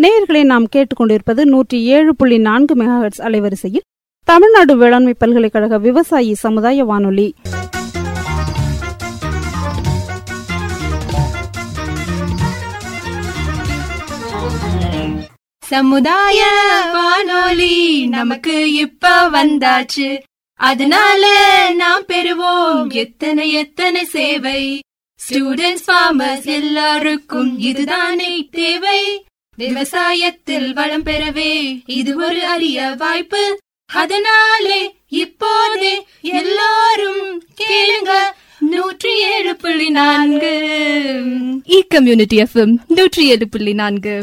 நேயர்களை நாம் கேட்டுக்கொண்டிருப்பது நூற்றி ஏழு புள்ளி நான்கு மெகாஹெட்ஸ் அலைவரிசையில் தமிழ்நாடு வேளாண்மை பல்கலைக்கழக விவசாயி சமுதாய வானொலி சமுதாய வானொலி நமக்கு இப்ப வந்தாச்சு அதனால நாம் பெறுவோம் எத்தனை எத்தனை சேவை ஸ்டூடெண்ட்ஸ் ஃபார்மர்ஸ் எல்லாருக்கும் இதுதானே தேவை விவசாயத்தில் வளம் பெறவே இது ஒரு அரிய வாய்ப்பு அதனாலே இப்போதே எல்லாரும் கேளுங்க நூற்றி ஏழு புள்ளி நான்கு இ கம்யூனிட்டி எஃப்எம் நூற்றி ஏழு புள்ளி நான்கு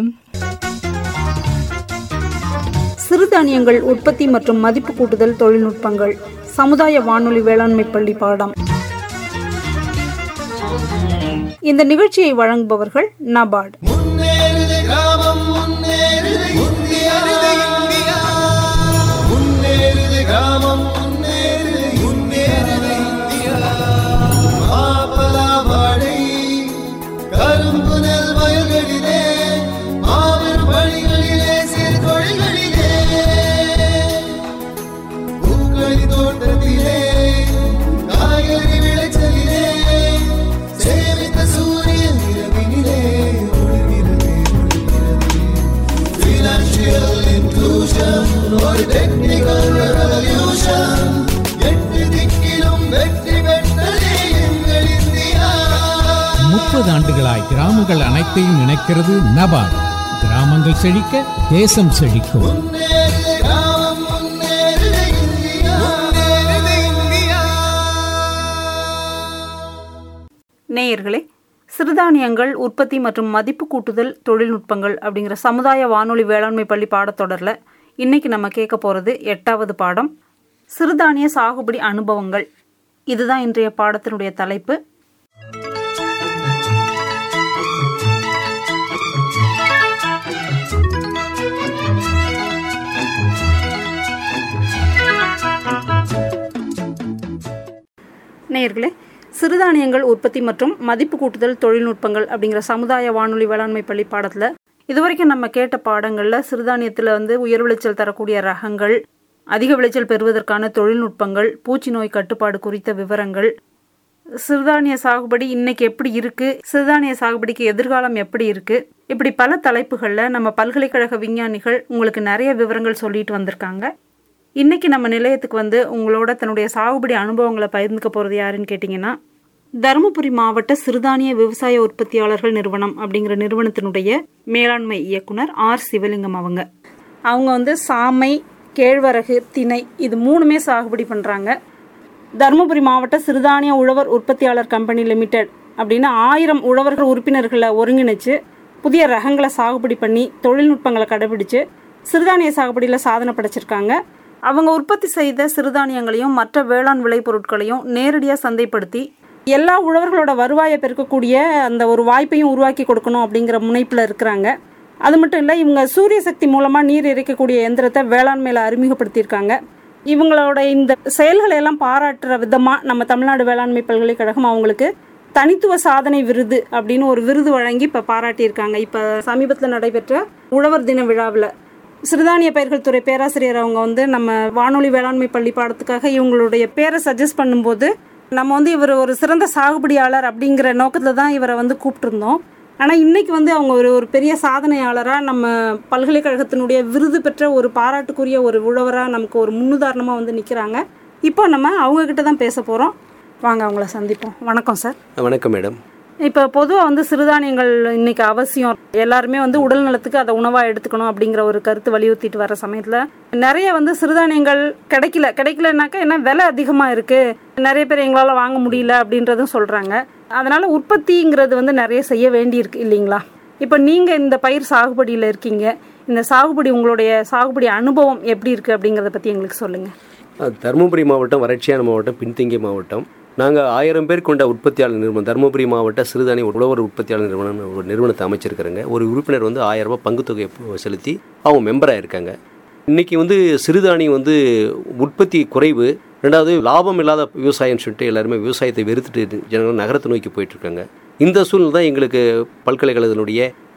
சிறுதானியங்கள் உற்பத்தி மற்றும் மதிப்பு கூட்டுதல் தொழில்நுட்பங்கள் சமுதாய வானொலி வேளாண்மை பள்ளி பாடம் இந்த நிகழ்ச்சியை வழங்குபவர்கள் நபார்டு முன்னேறுது கிராமம் முன்னேறுது இந்தியா முன்னேறுது கிராமம் முன்னேறுது முன்னேறுது இந்தியா மாப்பலா வாழை கரும்பு நெல் வயல்களிலே மாபெரும் பணிகளிலே சிறு தொழில்களிலே பூக்களி தோட்டத்திலே காய்கறி விளைச்சலிலே சேமித்த சூரியன் இரவினிலே ஒளிர்கிறது ஒளிர்கிறது Financial inclusion ஒரு technical revolution எட்டு திக்கிலும் வெற்றி பெற்றதே எங்கள் இந்தியா முப்பது ஆண்டுகளாய் கிராமங்கள் அனைத்தையும் இணைக்கிறது நபார்டு கிராமங்கள் செழிக்க தேசம் செழிக்கும் முன்னேறுது கிராமம் முன்னேறுது இந்தியா முன்னேறுது இந்தியா நேயர்களே சிறுதானியங்கள் உற்பத்தி மற்றும் மதிப்பு கூட்டுதல் தொழில்நுட்பங்கள் அப்படிங்கிற சமுதாய வானொலி வேளாண்மை பள்ளி பாடத்தொடரில் இன்னைக்கு நம்ம கேட்க போகிறது எட்டாவது பாடம் சிறுதானிய சாகுபடி அனுபவங்கள் இதுதான் இன்றைய பாடத்தினுடைய தலைப்பு நேயர்களே சிறுதானியங்கள் உற்பத்தி மற்றும் மதிப்பு கூட்டுதல் தொழில்நுட்பங்கள் அப்படிங்கிற சமுதாய வானொலி வேளாண்மை பள்ளி பாடத்தில் இதுவரைக்கும் நம்ம கேட்ட பாடங்களில் சிறுதானியத்தில் வந்து உயர் விளைச்சல் தரக்கூடிய ரகங்கள் அதிக விளைச்சல் பெறுவதற்கான தொழில்நுட்பங்கள் பூச்சி நோய் கட்டுப்பாடு குறித்த விவரங்கள் சிறுதானிய சாகுபடி இன்னைக்கு எப்படி இருக்கு சிறுதானிய சாகுபடிக்கு எதிர்காலம் எப்படி இருக்கு இப்படி பல தலைப்புகளில் நம்ம பல்கலைக்கழக விஞ்ஞானிகள் உங்களுக்கு நிறைய விவரங்கள் சொல்லிட்டு வந்திருக்காங்க இன்னைக்கு நம்ம நிலையத்துக்கு வந்து உங்களோட தன்னுடைய சாகுபடி அனுபவங்களை பகிர்ந்துக்க போகிறது யாருன்னு கேட்டிங்கன்னா தருமபுரி மாவட்ட சிறுதானிய விவசாய உற்பத்தியாளர்கள் நிறுவனம் அப்படிங்கிற நிறுவனத்தினுடைய மேலாண்மை இயக்குனர் ஆர் சிவலிங்கம் அவங்க அவங்க வந்து சாமை கேழ்வரகு திணை இது மூணுமே சாகுபடி பண்ணுறாங்க தருமபுரி மாவட்ட சிறுதானிய உழவர் உற்பத்தியாளர் கம்பெனி லிமிடெட் அப்படின்னு ஆயிரம் உழவர்கள் உறுப்பினர்களை ஒருங்கிணைச்சு புதிய ரகங்களை சாகுபடி பண்ணி தொழில்நுட்பங்களை கடைபிடிச்சு சிறுதானிய சாகுபடியில் சாதனை படைச்சிருக்காங்க அவங்க உற்பத்தி செய்த சிறுதானியங்களையும் மற்ற வேளாண் விளைபொருட்களையும் நேரடியாக சந்தைப்படுத்தி எல்லா உழவர்களோட வருவாயை பெருக்கக்கூடிய அந்த ஒரு வாய்ப்பையும் உருவாக்கி கொடுக்கணும் அப்படிங்கிற முனைப்பில் இருக்கிறாங்க அது மட்டும் இல்லை இவங்க சூரிய சக்தி மூலமாக நீர் இறைக்கக்கூடிய எந்திரத்தை வேளாண்மையில் அறிமுகப்படுத்தியிருக்காங்க இவங்களோட இந்த செயல்களை எல்லாம் பாராட்டுற விதமாக நம்ம தமிழ்நாடு வேளாண்மை பல்கலைக்கழகம் அவங்களுக்கு தனித்துவ சாதனை விருது அப்படின்னு ஒரு விருது வழங்கி இப்போ பாராட்டியிருக்காங்க இப்போ சமீபத்தில் நடைபெற்ற உழவர் தின விழாவில் சிறுதானிய பயிர்கள் துறை பேராசிரியர் அவங்க வந்து நம்ம வானொலி வேளாண்மை பள்ளி பாடத்துக்காக இவங்களுடைய பேரை சஜஸ்ட் பண்ணும்போது நம்ம வந்து இவர் ஒரு சிறந்த சாகுபடியாளர் அப்படிங்கிற நோக்கத்தில் தான் இவரை வந்து கூப்பிட்டுருந்தோம் ஆனால் இன்னைக்கு வந்து அவங்க ஒரு ஒரு பெரிய சாதனையாளராக நம்ம பல்கலைக்கழகத்தினுடைய விருது பெற்ற ஒரு பாராட்டுக்குரிய ஒரு உழவராக நமக்கு ஒரு முன்னுதாரணமாக வந்து நிற்கிறாங்க இப்போ நம்ம அவங்கக்கிட்ட தான் பேச போகிறோம் வாங்க அவங்கள சந்திப்போம் வணக்கம் சார் வணக்கம் மேடம் இப்போ பொதுவாக வந்து சிறுதானியங்கள் இன்னைக்கு அவசியம் எல்லாருமே வந்து உடல் நலத்துக்கு அதை உணவாக எடுத்துக்கணும் அப்படிங்கிற ஒரு கருத்து வலியுறுத்திட்டு வர சமயத்தில் நிறைய வந்து சிறுதானியங்கள் கிடைக்கல கிடைக்கலனாக்கா என்ன விலை அதிகமாக இருக்குது நிறைய பேர் எங்களால் வாங்க முடியல அப்படின்றதும் சொல்கிறாங்க அதனால உற்பத்திங்கிறது வந்து நிறைய செய்ய வேண்டியிருக்கு இல்லைங்களா இப்போ நீங்கள் இந்த பயிர் சாகுபடியில் இருக்கீங்க இந்த சாகுபடி உங்களுடைய சாகுபடி அனுபவம் எப்படி இருக்குது அப்படிங்கிறத பற்றி எங்களுக்கு சொல்லுங்கள் அஹ், தருமபுரி மாவட்டம் வறட்சியான மாவட்டம் பின்தங்கிய மாவட்டம் நாங்கள் ஆயிரம் பேர் கொண்ட உற்பத்தியாளர் நிறுவனம் தருமபுரி மாவட்ட சிறுதானிய உழவர் உற்பத்தியாளர் நிறுவனம் ஒரு நிறுவனத்தை அமைச்சிருக்கிறேங்க ஒரு உறுப்பினர் வந்து ஆயிரம் ரூபாய் பங்குத்தொகை செலுத்தி அவங்க மெம்பராக இருக்காங்க இன்னைக்கு வந்து சிறுதானியம் வந்து உற்பத்தி குறைவு ரெண்டாவது லாபம் இல்லாத விவசாயம்னு சொல்லிட்டு எல்லாருமே விவசாயத்தை வெறுத்துட்டு ஜனங்கள் நகரத்தை நோக்கி போயிட்டு இருக்காங்க இந்த சூழ்நிலை தான் எங்களுக்கு பல்கலைக்கழகத்தினுடைய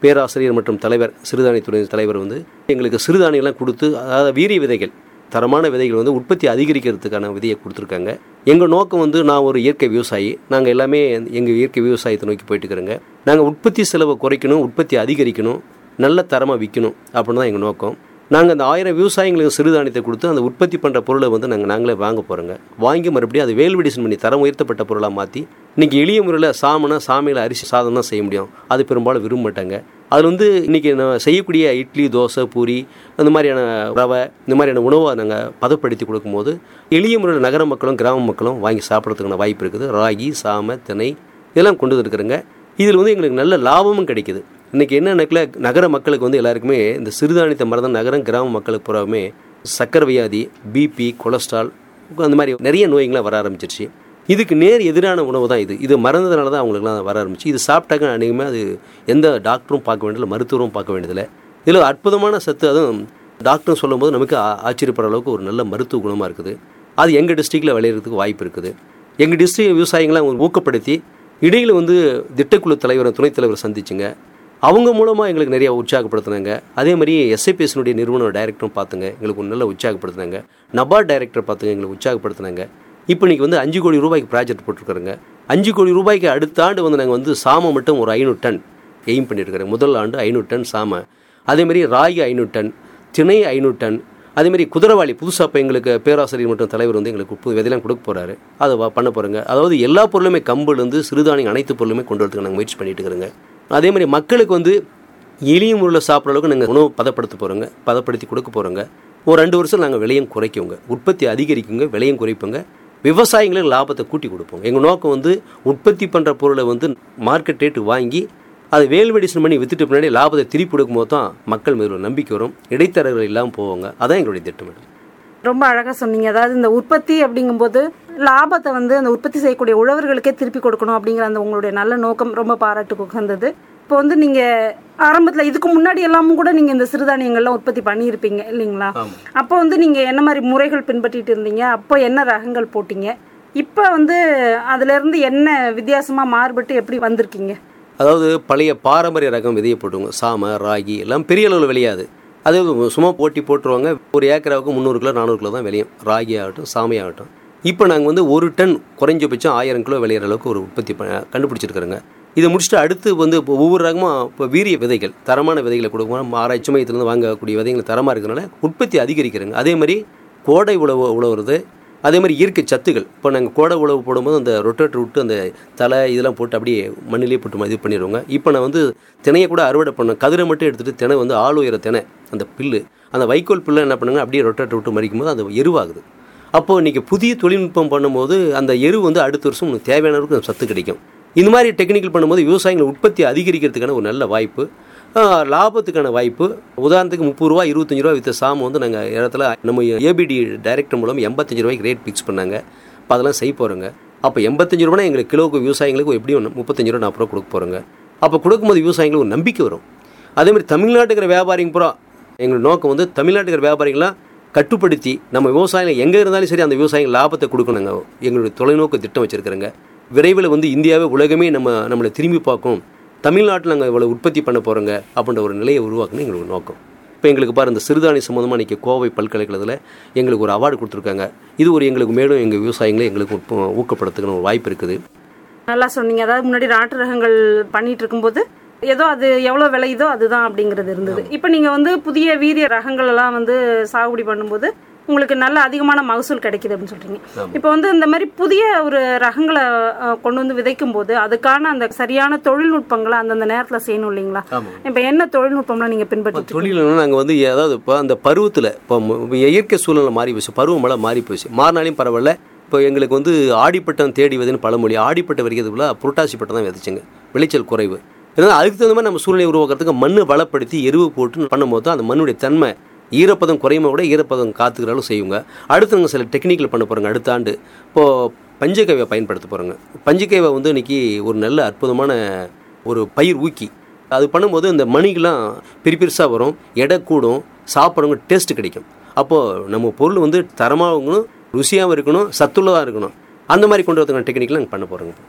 பேராசிரியர் மற்றும் தலைவர் சிறுதானியத்துறை தலைவர் வந்து எங்களுக்கு சிறுதானியம்லாம் கொடுத்து அதாவது வீரிய விதைகள் தரமான விதைகள் வந்து உற்பத்தி அதிகரிக்கிறதுக்கான விதையை கொடுத்துருக்காங்க எங்கள் நோக்கம் வந்து நான் ஒரு இயற்கை விவசாயி நாங்கள் எல்லாமே எங்கள் இயற்கை விவசாயத்தை நோக்கி போயிட்டு இருக்கிறோங்க நாங்கள் உற்பத்தி செலவை குறைக்கணும் உற்பத்தி அதிகரிக்கணும் நல்ல தரமாக விற்கணும் அப்படின்னு தான் எங்கள் நோக்கம் நாங்கள் அந்த ஆயிரம் விவசாயிகளுக்கு சிறுதானியத்தை கொடுத்து அந்த உற்பத்தி பண்ணுற பொருளை வந்து நாங்கள் நாங்களே வாங்க போகிறோங்க வாங்கி மறுபடியும் அதை வேல்வெடிஷன் பண்ணி தரம் உயர்த்தப்பட்ட பொருளாக மாற்றி இன்றைக்கி எளிய முறையில் சாமனா சாமியில் அரிசி சாதம் தான் செய்ய முடியும் அது பெரும்பாலும் விரும்ப மாட்டாங்க அதில் வந்து இன்றைக்கி நான் செய்யக்கூடிய இட்லி தோசை பூரி அந்த மாதிரியான ரவை இந்த மாதிரியான உணவை நாங்கள் பதப்படுத்தி கொடுக்கும்போது எளிய முறையில் நகர மக்களும் கிராம மக்களும் வாங்கி சாப்பிட்றதுக்கான வாய்ப்பு இருக்குது ராகி சாமை திணை இதெல்லாம் கொண்டு வந்துருக்குறேங்க இதில் வந்து எங்களுக்கு நல்ல லாபமும் கிடைக்குது இன்றைக்கி என்ன நக்கல நகர மக்களுக்கு வந்து எல்லாருக்குமே இந்த சிறுதானியத்தை மறந்த நகரம் கிராம மக்களுக்கு பூராவுமே சக்கரை வியாதி பிபி கொலஸ்ட்ரால் அந்த மாதிரி நிறைய நோய்கள்லாம் வர ஆரம்பிச்சிருச்சு இதுக்கு நேர் எதிரான உணவு தான் இது இது மறந்ததுனால தான் அவங்களுக்குலாம் வர ஆரம்பிச்சு இது சாப்பிட்டாக்க அநேகமாக அது எந்த டாக்டரும் பார்க்க வேண்டியதில்லை மருத்துவரும் பார்க்க வேண்டியதில்லை இதில் அற்புதமான சத்து அதுவும் டாக்டரும் சொல்லும்போது நமக்கு ஆ- ஆச்சரியப்படுற அளவுக்கு ஒரு நல்ல மருத்துவ குணமாக இருக்குது அது எங்கள் டிஸ்ட்ரிக்டில் விளையிறதுக்கு வாய்ப்பு இருக்குது எங்கள் டிஸ்ட்ரிக்ட் விவசாயிகளை ஊக்கப்படுத்தி இடையில் வந்து திட்டக்குழு தலைவர் துணைத் தலைவர் சந்திச்சுங்க அவங்க மூலமாக எங்களுக்கு நிறைய உற்சாகப்படுத்துனாங்க அதே மாதிரி எஸ்ஐபிஎஸ்னுடைய நிறுவன டைரக்டரும் பார்த்துங்க எங்களுக்கு ஒரு நல்ல உற்சாகப்படுத்துனாங்க நபார்ட் டைரக்டர் பார்த்துங்க எங்களுக்கு உற்சாகப்படுத்துனாங்க இப்போ இன்னைக்கு வந்து அஞ்சு கோடி ரூபாய்க்கு ப்ராஜெக்ட் போட்டிருக்காருங்க அஞ்சு கோடி ரூபாய்க்கு அடுத்த ஆண்டு வந்து நாங்கள் வந்து சாமை மட்டும் ஒரு ஐநூறு டன் எய்ம் பண்ணியிருக்கிறோம் முதல் ஆண்டு ஐநூறு டன் சாமை அதே மாதிரி ராகி ஐநூறு டன் திணை ஐநூறு டன் அதே மாதிரி குதிரவாளி புதுசாக இப்போ எங்களுக்கு பேராசிரியர் மற்றும் தலைவர் வந்து எங்களுக்கு புது விதையெல்லாம் கொடுக்க போகிறாரு அதை வ- பண்ண போகிறோங்க அதாவது எல்லா பொருளுமே கம்புலேருந்து சிறுதானியம் அனைத்து பொருளுமே கொண்டு வரதுக்கு நாங்கள் முயற்சி பண்ணிட்டு இருக்கிறோங்க அதே மாதிரி மக்களுக்கு வந்து எளிய முறையில் சாப்பிட்ற அளவுக்கு நாங்கள் உணவு பதப்படுத்த போகிறோங்க பதப்படுத்தி கொடுக்க போகிறோங்க ஒரு ரெண்டு வருஷம் நாங்கள் விலையும் குறைக்குங்க உற்பத்தி அதிகரிக்குங்க விலையும் குறைப்போங்க விவசாயிங்களுக்கு லாபத்தை கூட்டி கொடுப்போம் எங்கள் நோக்கம் வந்து உற்பத்தி பண்ணுற பொருளை வந்து மார்க்கெட் ரேட்டு வாங்கி அதை வேல்வெடிஷன் பண்ணி வித்துட்டு பின்னாடி லாபத்தை திருப்பி கொடுக்கும்போது தான் மக்கள் மீது ஒரு நம்பிக்கை வரும் இடைத்தரகர்கள் இல்லாமல் போவாங்க அதான் எங்களுடைய திட்டம் மேடம் ரொம்ப அழகாக சொன்னீங்க அதாவது இந்த உற்பத்தி அப்படிங்கும்போது லாபத்தை வந்து அந்த உற்பத்தி செய்யக்கூடிய உழவர்களுக்கே திருப்பி கொடுக்கணும் அப்படிங்கிற அந்த உங்களுடைய நல்ல நோக்கம் ரொம்ப பாராட்டுக்கு உகந்தது இப்போ வந்து நீங்க ஆரம்பத்துல இதுக்கு முன்னாடி எல்லாமும் கூட நீங்க இந்த சிறுதானியங்கள்லாம் உற்பத்தி பண்ணியிருப்பீங்க இல்லைங்களா அப்போ வந்து நீங்க என்ன மாதிரி முறைகள் பின்பற்றிட்டு இருந்தீங்க அப்போ என்ன ரகங்கள் போட்டீங்க இப்போ வந்து அதுல இருந்து என்ன வித்தியாசமா மாறுபட்டு எப்படி வந்திருக்கீங்க அதாவது பழைய பாரம்பரிய ரகம் விதையை போட்டுங்க சாமை ராகி எல்லாம் பெரிய அளவில் விளையாது அது சும்மா போட்டி போட்டுருவாங்க ஒரு ஏக்கராவுக்கு முந்நூறு கிலோ நானூறு கிலோ தான் விளையும் ராகி ஆகட்டும் சாமை ஆகட்டும் இப்போ நாங்கள் வந்து ஒரு டன் குறைஞ்சபட்சம் ஆயிரம் கிலோ விளையிற அளவுக்கு ஒரு உற்பத்தி ப- கண்டுபிடிச்சிருக்கிறோங்க இதை முடிச்சுட்டு அடுத்து வந்து இப்போ ஒவ்வொரு ரகமாக இப்போ வீரிய விதைகள் தரமான விதைகளை கொடுக்கணும் ஆராய்ச்சி மையத்திலேருந்து வாங்கக்கூடிய விதைகள் தரமாக இருக்கிறனால உற்பத்தி அதிகரிக்கிறங்க அதே மாதிரி கோடை உழவு உழவுறது அதே மாதிரி இயற்கை சத்துகள் இப்போ நாங்கள் கோடை உழவு போடும்போது அந்த ரொட்டேட்டர் விட்டு அந்த தலை இதெல்லாம் போட்டு அப்படியே மண்ணிலே போட்டு இது பண்ணிடுவோங்க இப்போ நான் வந்து தினையை கூட அறுவடை பண்ணேன் கதிரை மட்டும் எடுத்துகிட்டு தினை வந்து ஆள் உயர தினை அந்த பில்லு அந்த வைக்கோல் பில்லை என்ன பண்ணுங்க அப்படியே ரொட்டேட்டர் விட்டு மறிக்கும் போது அது எருவாகுது அப்போது இன்றைக்கி புதிய தொழில்நுட்பம் பண்ணும்போது அந்த எரு வந்து அடுத்த வருஷம் உங்களுக்கு தேவையான அளவுக்கு அந்த சத்து கிடைக்கும் இந்த மாதிரி டெக்னிக்கல் பண்ணும்போது விவசாயிகள் உற்பத்தி அதிகரிக்கிறதுக்கான ஒரு நல்ல வாய்ப்பு ஆஹ், லாபத்துக்கான வாய்ப்பு உதாரணத்துக்கு முப்பது ரூபா இருபத்தஞ்சு ரூபா வித்த சாம வந்து நாங்கள் இடத்துல நம்ம ஏபிடி டைரக்டர் மூலம் எண்பத்தஞ்சு ரூபாய்க்கு ரேட் ஃபிக்ஸ் பண்ணாங்க இப்போ அதெல்லாம் செய்ய போகிறோங்க அப்போ எண்பத்தஞ்சு ரூபானா எங்களுக்கு கிலோவுக்கு விவசாயிகளுக்கு எப்படியும் முப்பத்தஞ்சு ரூபா நாற்பது ரூபா கொடுக்க போகிறோங்க அப்போ கொடுக்கும்போது விவசாயிகளுக்கு ஒரு நம்பிக்கை வரும் அதே மாதிரி தமிழ்நாட்டுக்கு இருக்கிற வியாபாரிங்க பூரா எங்களோட நோக்கம் வந்து தமிழ்நாட்டுக்கு இருக்கிற வியாபாரிகளாம் கட்டுப்படுத்தி நம்ம விவசாயிகள் எங்கே இருந்தாலும் சரி அந்த விவசாயிகள் லாபத்தை கொடுக்கணுங்க எங்களுடைய தொலைநோக்கு திட்டம் வச்சுருக்கிறேங்க விரைவில் வந்து இந்தியாவே உலகமே நம்ம நம்மளை திரும்பி பார்க்கும் தமிழ்நாட்டில் நாங்கள் இவ்வளோ உற்பத்தி பண்ண போகிறோங்க அப்படின்ற ஒரு நிலையை உருவாக்கணும் எங்களுக்கு நோக்கம் இப்போ எங்களுக்கு பாரு இந்த சிறுதானிய சம்மந்தமாக இன்றைக்கி கோவை பல்கலைக்கழகத்தில் எங்களுக்கு ஒரு அவார்டு கொடுத்துருக்காங்க இது ஒரு எங்களுக்கு மேலும் எங்கள் விவசாயிகளை எங்களுக்கு ஊக்க- ஊக்கப்படுத்துக்கிற ஒரு வாய்ப்பு இருக்குது நல்லா சொன்னீங்க அதாவது முன்னாடி நாட்டு ரகங்கள் பண்ணிட்டு இருக்கும்போது ஏதோ அது எவ்வளோ விளையுதோ அதுதான் அப்படிங்கிறது இருந்தது இப்போ நீங்கள் வந்து புதிய வீரிய ரகங்கள் எல்லாம் வந்து சாகுபடி பண்ணும்போது உங்களுக்கு நல்ல அதிகமான மகசூல் கிடைக்குது அப்படின்னு சொல்றீங்க இப்போ வந்து இந்த மாதிரி புதிய ஒரு ரகங்களை அஹ், கொண்டு வந்து விதைக்கும் போது அதுக்கான அந்த சரியான தொழில்நுட்பங்களை அந்தந்த நேரத்தில் செய்யணும் இல்லைங்களா இப்போ என்ன தொழில்நுட்பம்லாம் நீங்கள் பின்பற்றிட்டு தொழில்னா நாங்கள் வந்து அதாவது இப்போ அந்த பருவத்தில் இப்போ ம- இயற்கை சூழ்நிலை மாறி போச்சு பருவமழை மாறி போச்சு மாறினாலையும் பரவாயில்ல இப்போ எங்களுக்கு வந்து ஆடிப்பட்டம் தேடி விதைன்னு பழமொழி ஆடிப்பட்டம் வரைக்கிறதுக்குள்ள புரட்டாசி பட்டம் தான் விதைச்சுங்க விளைச்சல் குறைவு இதனால் அதுக்கு தகுந்த மாதிரி நம்ம சூழ்நிலை உருவாக்குறதுக்கு மண்ணை வளப்படுத்தி எருவு போட்டு பண்ணும்போது தான் அந்த மண்ணுடைய தன்மை ஈரப்பதம் குறையுமா கூட ஈரப்பதம் காத்துக்கிறாலும் செய்யுங்க அடுத்து நாங்கள் சில டெக்னிக்கல் பண்ண போகிறோங்க அடுத்த ஆண்டு இப்போது பஞ்சகவியை பயன்படுத்த போகிறோங்க பஞ்சகவியை வந்து இன்னைக்கு ஒரு நல்ல அற்புதமான ஒரு பயிர் ஊக்கி அது பண்ணும்போது இந்த மணிக்கெலாம் பெரிய பெருசாக வரும் எடை கூடும் சாப்பிட்றவங்க டேஸ்ட் கிடைக்கும் அப்போது நம்ம பொருள் வந்து தரமாகவும் இருக்கணும் ருசியாகவும் இருக்கணும் சத்துள்ளதாக இருக்கணும் அந்த மாதிரி கொண்டு வரதுக்கான டெக்னிக்கில் நாங்கள் பண்ண போகிறோங்க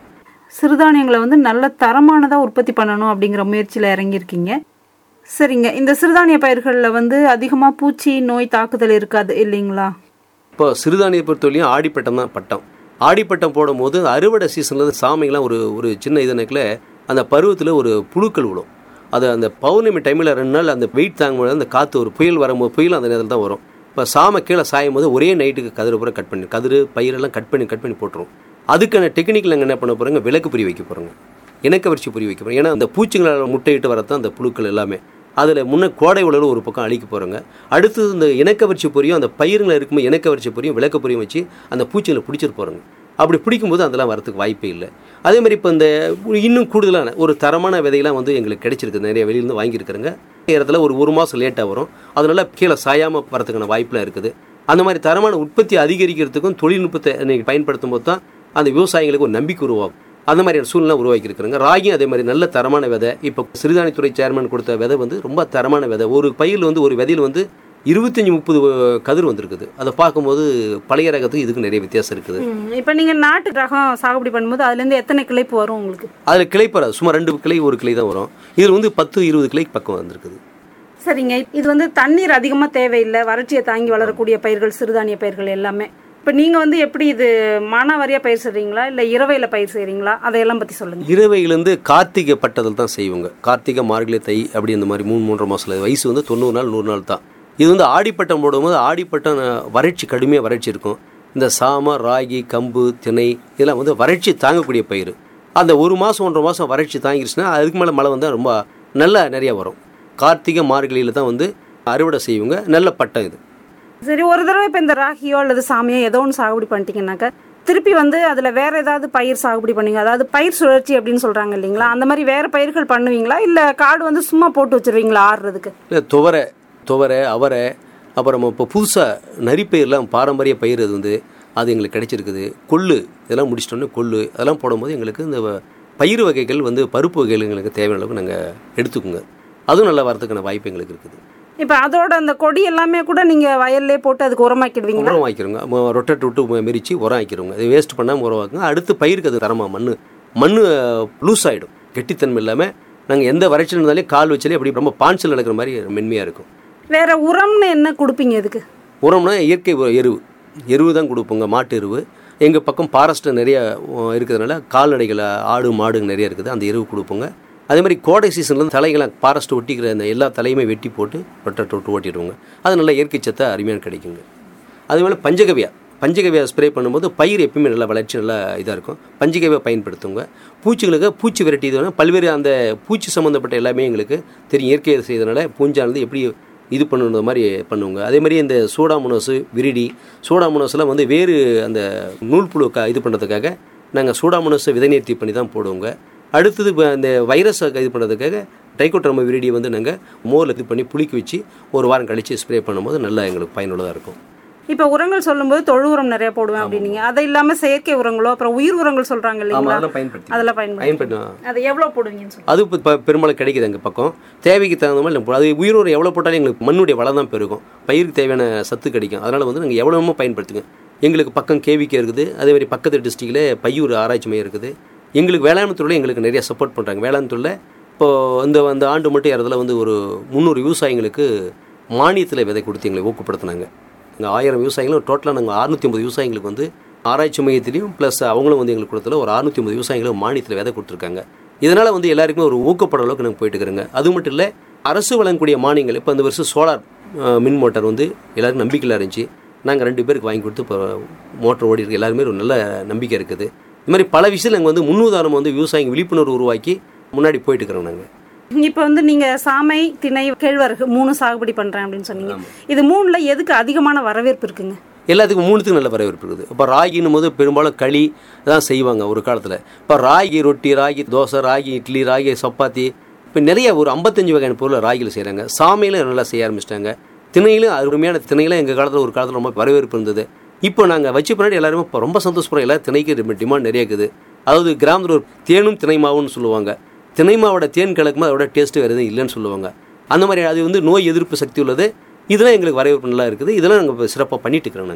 சிறுதானியங்களை வந்து நல்ல தரமானதாக உற்பத்தி பண்ணணும் அப்படிங்கிற முயற்சியில் இறங்கியிருக்கீங்க சரிங்க இந்த சிறுதானிய பயிர்களில் வந்து அதிகமாக பூச்சி நோய் தாக்குதல் இருக்காது இல்லைங்களா இப்போ சிறுதானிய பொறுத்தவரையும் ஆடிப்பட்டம் தான் பட்டம் ஆடிப்பட்டம் போடும்போது அறுவடை சீசனில் சாமிங்கெல்லாம் ஒரு ஒரு சின்ன இதனுக்குள்ள அந்த பருவத்தில் ஒரு புழுக்கள் விடும் அது அந்த பௌர்ணமி டைமில் ரெண்டு நாள் அந்த வெயிட் தாங்கும்போது அந்த காற்று ஒரு புயல் வரும்போது புயல் அந்த நேரத்தில் தான் வரும் இப்போ சாம கீழே சாயும் போது ஒரே நைட்டுக்கு கதிரை பூரா கட் பண்ணி கதிர் பயிரெல்லாம் கட் பண்ணி கட் பண்ணி போட்டுரும் அதுக்கான டெக்னிக்கில் நாங்கள் என்ன பண்ண போகிறோங்க விளக்கு பொறி வைக்க போகிறோங்க இணக்கவரிச்சி பொறி வைக்க போகிறோம் ஏன்னா அந்த பூச்சிங்களால் முட்டையிட்டு வரதான் அந்த புழுக்கள் எல்லாமே அதில் முன்ன கோடை உழவு ஒரு பக்கம் அழிக்க போகிறோங்க அடுத்தது இந்த இணக்கவரிச்சி பொரியும் அந்த பயிருங்களை இருக்கும்போது இணக்கவரிச்சி பொரியும் விளக்க பொரியும் வச்சு அந்த பூச்சிகளை பிடிச்சிட்டு போகிறோங்க அப்படி பிடிக்கும்போது அதெல்லாம் வரதுக்கு வாய்ப்பே இல்லை அதே மாதிரி இப்போ இந்த இன்னும் கூடுதலான ஒரு தரமான விதையெல்லாம் வந்து எங்களுக்கு கிடைச்சிருக்கு நிறைய வெளியிலேருந்து வாங்கியிருக்கிறேங்க இடத்துல ஒரு ஒரு மாதம் லேட்டாக வரும் அதனால கீழே சாயாமல் வரதுக்கான வாய்ப்பெலாம் இருக்குது அந்த மாதிரி தரமான உற்பத்தி அதிகரிக்கிறதுக்கும் தொழில்நுட்பத்தை இன்னைக்கு பயன்படுத்தும் போது தான் அந்த விவசாயிகளுக்கு ஒரு நம்பிக்கை உருவாகும் அந்த மாதிரியான சூழ்நிலை உருவாக்கி இருக்கிறாங்க ராகியும் அதே மாதிரி நல்ல தரமான விதை இப்போ சிறுதானியத்துறை சேர்மன் கொடுத்த விதை வந்து ரொம்ப தரமான விதை ஒரு பயிரில் வந்து ஒரு விதையில் வந்து இருபத்தஞ்சி முப்பது கதிர் வந்திருக்குது அதை பார்க்கும்போது பழைய ரகத்துக்கு இதுக்கு நிறைய வித்தியாசம் இருக்குது இப்போ நீங்கள் நாட்டு ரகம் சாகுபடி பண்ணும்போது அதுலேருந்து எத்தனை கிளைப்பு வரும் உங்களுக்கு அதில் கிளை பராது சும்மா ரெண்டு கிளை ஒரு கிளை தான் வரும் இதில் வந்து பத்து இருபது கிளை பக்கம் வந்திருக்குது சரிங்க இது வந்து தண்ணீர் அதிகமாக தேவையில்லை வறட்சியை தாங்கி வளரக்கூடிய பயிர்கள் சிறுதானிய பயிர்கள் எல்லாமே இப்போ நீங்கள் வந்து எப்படி இது மானாவாரியாக பயிர் செய்கிறீங்களா இல்லை இரவையில் பயிர் செய்கிறீங்களா அதையெல்லாம் பற்றி சொல்லுங்கள் இரவையிலேருந்து கார்த்திகை பட்டதில் தான் செய்வோங்க கார்த்திகை மார்கழி தை அப்படி இந்த மாதிரி மூணு மூன்றரை மாதத்தில் வயசு வந்து தொண்ணூறு நாள் நூறு நாள் தான் இது வந்து ஆடிப்பட்டம் போடும்போது ஆடிப்பட்டம் அஹ், வறட்சி கடுமையாக வறட்சி இருக்கும் இந்த சாம ராகி கம்பு திணை இதெல்லாம் வந்து வறட்சி தாங்கக்கூடிய பயிர் அந்த ஒரு மாதம் ஒன்றரை மாதம் வறட்சி தாங்கிருச்சுன்னா அதுக்கு மேலே மழை வந்தால் ரொம்ப நல்லா நிறையா வரும் கார்த்திகை மார்கழியில் தான் வந்து அறுவடை செய்வோங்க நல்ல பட்டம் இது சரி ஒரு தடவை இப்போ இந்த ராகியோ அல்லது சாமியோ ஏதோ ஒன்று சாகுபடி பண்ணிட்டீங்கன்னாக்கா திருப்பி வந்து அதில் வேற ஏதாவது பயிர் சாகுபடி பண்ணுவீங்க அதாவது பயிர் சுழற்சி அப்படின்னு சொல்கிறாங்க இல்லைங்களா அந்த மாதிரி வேற பயிர்கள் பண்ணுவீங்களா இல்லை காடு வந்து சும்மா போட்டு வச்சிருவீங்களா ஆடுறதுக்கு இல்லை துவரை துவரை அவரை அப்புறம் இப்போ புதுசாக நரிப்பயிரெலாம் பாரம்பரிய பயிர் அது வந்து அது எங்களுக்கு கிடைச்சிருக்குது கொள்ளு இதெல்லாம் முடிச்சிட்டோன்னே கொள்ளு அதெல்லாம் போடும்போது எங்களுக்கு இந்த பயிர் வகைகள் வந்து பருப்பு வகைகள் எங்களுக்கு தேவையான அளவுக்கு நாங்கள் எடுத்துக்கோங்க அதுவும் நல்லா வரதுக்கான வாய்ப்பு எங்களுக்கு இருக்குது இப்போ அதோட அந்த கொடி எல்லாமே கூட நீங்கள் வயல்லே போட்டு அதுக்கு உரமாக்கிடுவீங்களா உரம் வாய்க்கிறோங்க ரொட்டேட் விட்டு மிரிச்சு உரம் ஆக்கிடுவோங்க அது வேஸ்ட் பண்ணாமல் உரம் வாக்குங்க அடுத்து பயிருக்கு அது தரமா மண் மண் லூஸ் ஆகிடும் கெட்டித்தன்மை இல்லாமல் நாங்கள் எந்த வறட்சி இருந்தாலே கால் வச்சாலே அப்படி ரொம்ப பான்சல் நடக்கிற மாதிரி மென்மையாக இருக்கும் வேற உரம்னு என்ன கொடுப்பீங்க இதுக்கு உரம்னா இயற்கை உர- எருவு எருவு தான் கொடுப்போங்க மாட்டு எருவு எங்கள் பக்கம் ஃபாரஸ்ட் நிறைய உ- இருக்கிறதுனால கால்நடைகள் ஆடு மாடு நிறைய இருக்குது அந்த எருவு கொடுப்போங்க அதே மாதிரி கோடை சீசனில் தலைகளை ஃபாரஸ்ட் ஒட்டிக்கிற அந்த எல்லா தலையுமே வெட்டி போட்டு ரொட்டை விட்டு ஓட்டிடுவோங்க அது நல்லா இயற்கை சத்தை அருமையான கிடைக்குங்க அதே மாதிரி பஞ்சகவியா பஞ்சகவியா ஸ்ப்ரே பண்ணும்போது பயிர் எப்பயுமே நல்லா வளர்ச்சி நல்லா இதாக இருக்கும் பஞ்சகவியா பயன்படுத்துங்க பூச்சிகளுக்கு பூச்சி விரட்டி இது வேணும். பல்வேறு அந்த பூச்சி சம்மந்தப்பட்ட எல்லாமே எங்களுக்கு தெரியும் இயற்கையை செய்தனால பூஞ்சானது எப்படி இது பண்ணுற மாதிரி பண்ணுவோங்க அதே மாதிரி இந்த சூடாமுனோஸு விரிடி சூடாமுனோஸ்லாம் வந்து வேறு அந்த நூல் புழு க இது பண்ணுறதுக்காக நாங்கள் சூடாமுனோஸை விதை நேர்த்தி பண்ணி தான் போடுவோங்க அடுத்தது இப்போ இந்த வைரஸை இது பண்ணுறதுக்காக டைகோட்ரம விரிடியை வந்து நாங்கள் மோரில் இது பண்ணி புளிக்க வச்சு ஒரு வாரம் கழித்து ஸ்ப்ரே பண்ணும்போது நல்லா எங்களுக்கு பயனுள்ளதாக இருக்கும் இப்போ உரங்கள் சொல்லும்போது தொழு உரம் நிறைய போடுவேன் அப்படின்னீங்க அது இல்லாமல் செயற்கை உரங்களோ அப்புறம் உயிர் உரங்கள் சொல்கிறாங்க இல்லைங்களா பயன்படுத்தி அதெல்லாம் பயன்படுத்தி பயன்படுத்தி அது எவ்வளோ போடுவீங்கன்னு சொல்லுங்க அது இப்போ பெரும்பாலும் கிடைக்குது எங்கள் பக்கம் தேவைக்கு தகுந்த மாதிரி நம்ம அது உயிரோடு எவ்வளோ போட்டாலும் எங்களுக்கு மண்ணுடைய வளம் தான் பெருகும் பயிருக்கு தேவையான சத்து கிடைக்கும் அதனால் வந்து நாங்கள் எவ்வளோமோ பயன்படுத்துங்க எங்களுக்கு பக்கம் கேவிக்கே இருக்குது அதே மாதிரி பக்கத்து டிஸ்ட்ரிக்டில் பையூர் ஆராய்ச்சி மையம் இருக்குது எங்களுக்கு வேளாண் துறையில் எங்களுக்கு நிறைய சப்போர்ட் பண்ணுறாங்க வேளாண் துறையில் இப்போது இந்த அந்த ஆண்டு மட்டும் இடத்துல வந்து ஒரு முந்நூறு விவசாயிங்களுக்கு மானியத்தில் விதை கொடுத்து எங்களை ஊக்கப்படுத்தினாங்க இங்கே ஆயிரம் விவசாயிகளும் டோட்டலாக நாங்கள் அறுநூற்றி ஐம்பது விவசாயிங்களுக்கு வந்து ஆராய்ச்சி மையத்திலையும் ப்ளஸ் அவங்களும் வந்து எங்களுக்கு கொடுத்தல ஒரு அறுநூற்றி ஐம்பது விவசாயிகளும் மானியத்தில் விதை கொடுத்துருக்காங்க இதனால் வந்து எல்லாருக்குமே ஒரு ஊக்கப்படுற அளவுக்கு நாங்கள் போயிட்டு இருக்கிறோங்க அது மட்டும் இல்லை அரசு வழங்கக்கூடிய மானியங்கள் இப்போ இந்த வருஷம் சோலார் மின் மோட்டார் வந்து எல்லாருக்கும் நம்பிக்கையில் இருந்துச்சு நாங்கள் ரெண்டு பேருக்கு வாங்கி கொடுத்து இப்போ மோட்டர் ஓடி இருக்கு எல்லாருமே ஒரு நல்ல நம்பிக்கை இருக்குது இது மாதிரி பல விஷயத்தில் நாங்கள் வந்து முன்னுதாரணம் வந்து விவசாயிங்க விழிப்புணர்வு உருவாக்கி முன்னாடி போயிட்டு இருக்கிறோம் நாங்கள் இப்போ வந்து நீங்க சாமை திணை கேழ்வரகு மூணு சாகுபடி பண்றேன் அப்படின்னு சொன்னீங்க இது மூணுல எதுக்கு அதிகமான வரவேற்பு இருக்குங்க எல்லாத்துக்கும் மூணுத்துக்கும் நல்ல வரவேற்பு இருக்குது இப்போ ராகின்னும் போது பெரும்பாலும் களி தான் செய்வாங்க ஒரு காலத்தில் இப்போ ராகி ரொட்டி ராகி தோசை ராகி இட்லி ராகி சப்பாத்தி இப்போ நிறைய ஒரு ஐம்பத்தஞ்சு வகையான பொருளை ராகியில் செய்கிறாங்க சாமையிலும் நல்லா செய்ய ஆரம்பிச்சிட்டாங்க திணையிலும் அருமையான திணையிலும் எங்கள் காலத்தில் ஒரு காலத்தில் ரொம்ப வரவேற்பு இருந்தது இப்போ நாங்கள் வச்சு பின்னாடி எல்லாருமே இப்போ ரொம்ப சந்தோஷப்படுறோம் எல்லாரும் திணைக்கு டிமாண்ட் நிறைய இருக்குது அதாவது கிராமத்தில் ஒரு தேனும் திணை மாவுன்னு சொல்லுவாங்க திணை மாவோட தேன் கலக்கும்போது அதோட டேஸ்ட்டு வேறு எதுவும் இல்லைன்னு சொல்லுவாங்க அந்த மாதிரி அது வந்து நோய் எதிர்ப்பு சக்தி உள்ளது இதெல்லாம் எங்களுக்கு வரவேற்பு நல்லா இருக்குது இதெல்லாம் நாங்கள் இப்போ சிறப்பாக பண்ணிட்டு இருக்கிறோம் நாங்கள்